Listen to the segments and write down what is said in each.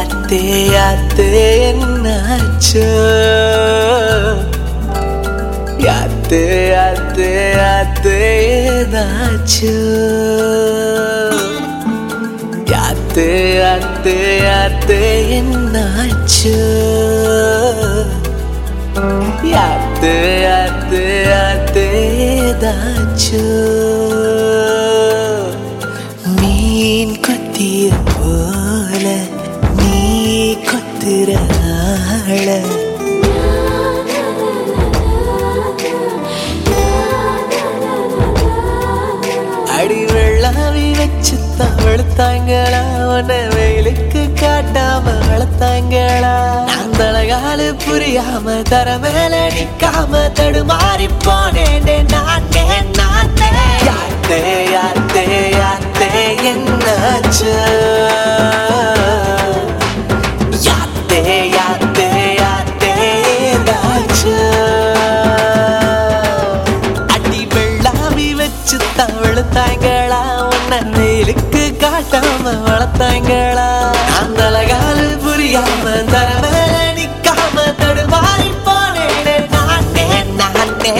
யாத்தே யாத்தே என்னாச்சோ யாத்தே யாத்தே யாத்தே ஏதாச்சோ யாத்தே யாத்தே யாத்தே என்னாச்சோ யாத்தே யாத்தே யாத்தே ஏதாச்சோ மீன் கொத்திய போல நீ கொத்துற ஆள அடி வெள்ளாவி வச்சு தான் வளர்த்தாங்களா உன்னை வெயிலுக்கு காட்டாம வளர்த்தாங்களா நான் தலகாலு புரியாம தர மேல நிக்காம தடுமாறி போனேன் நானே நானே யாத்தே யாத்தே யாத்தே என்னாச்சு யாத்தே யாத்தே யாத்தே ஏதாச்சு அடி வெள்ளாவி வச்சு தான் வளர்த்தாங்களா உன்னை வெயிலுக்கு காட்டாம வளர்த்தாங்களா அந்த அழகாலு புரியாம தர மேல நிக்காம தடுமாறி போனேன் நானே நானே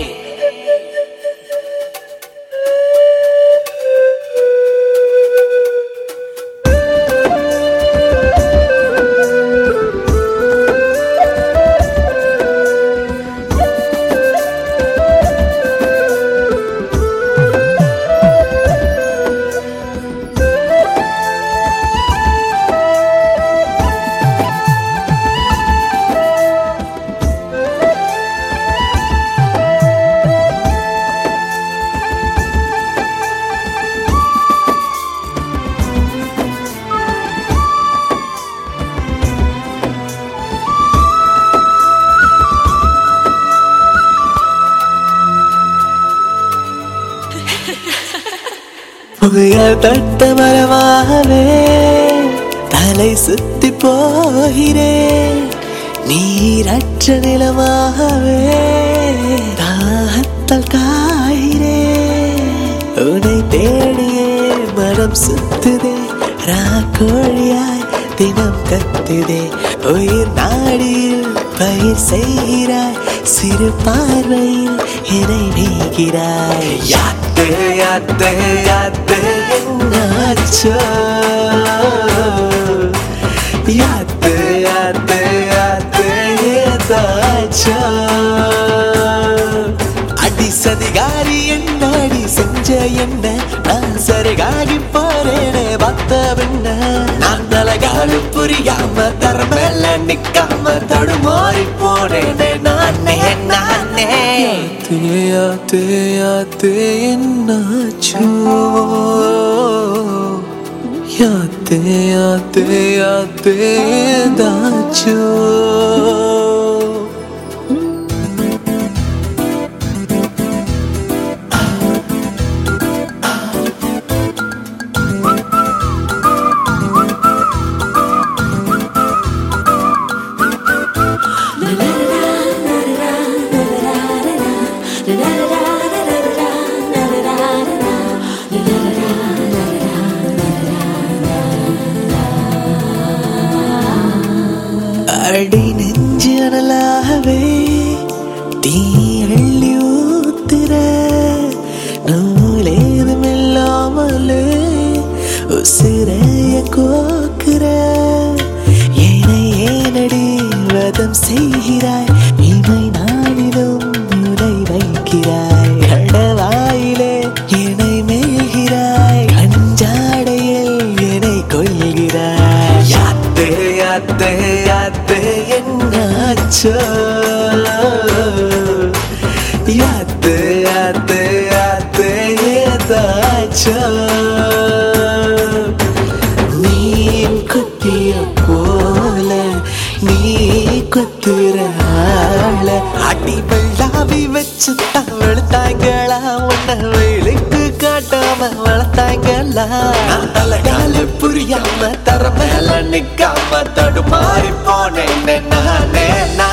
புயல் தட்ட மரமாகவே தலை சுத்தி போகிறேன் நீரற்ற நிலமாகவே தாகத்தால் காகிறேன் உன்னை தேடியே மனம் சுத்துதே ராக்கோழியாய் தினம் கத்துதே உயிர் நாடியில் பயிர் செய்கிறாய் சிறு பார்வையில் என்னை நீகிறாய் யாத்து யாத்து யாத்து என்னாச்சோ யாத்து யாத்து யாத்து ஏதாச்சோ அடி சதிகாரி என்னாடி செஞ்ச என்ன நான் சரிகாகி போறேனே பத்த பின்ன நான் தலகாலு புரியாம தரமேல நிக்காம தடுமாறி போனேனே நானே நானே தேயா தேயா தே என்னாச்சோ யாத்தே யாத்தே யாத்தே ஏதாச்சோ அடி நெஞ்சு அனலாகவே தீ அள்ளி ஊத்துற நூலேதும் இல்லாமலே உசிரைய கோக்குற ஏனை ஏனடி வதம் செய்கிறாய் இமை நானிலும் உரை வைக்கிறாய் கடவாயிலே என்னை மேய்கிறாய் கஞ்சாடையில் என்னை கொள்கிறாய் யாத்தே யாத்தே யாத்தே என்னாச்சோ யாத்தே யாத்தே யாத்தே ஏதாச்சோ மீன் கொத்திய போல நீ கொத்துற ஆள அடி வெள்ளாவி வச்சு தான் வெளுத்தாங்களா உன்னை வெயிலுக்கு காட்டாம வளர்த்தாங்களா நான் தலைகால புரியாம தர மேல நிக்காம தடுமாறி போனேன் நானே நான்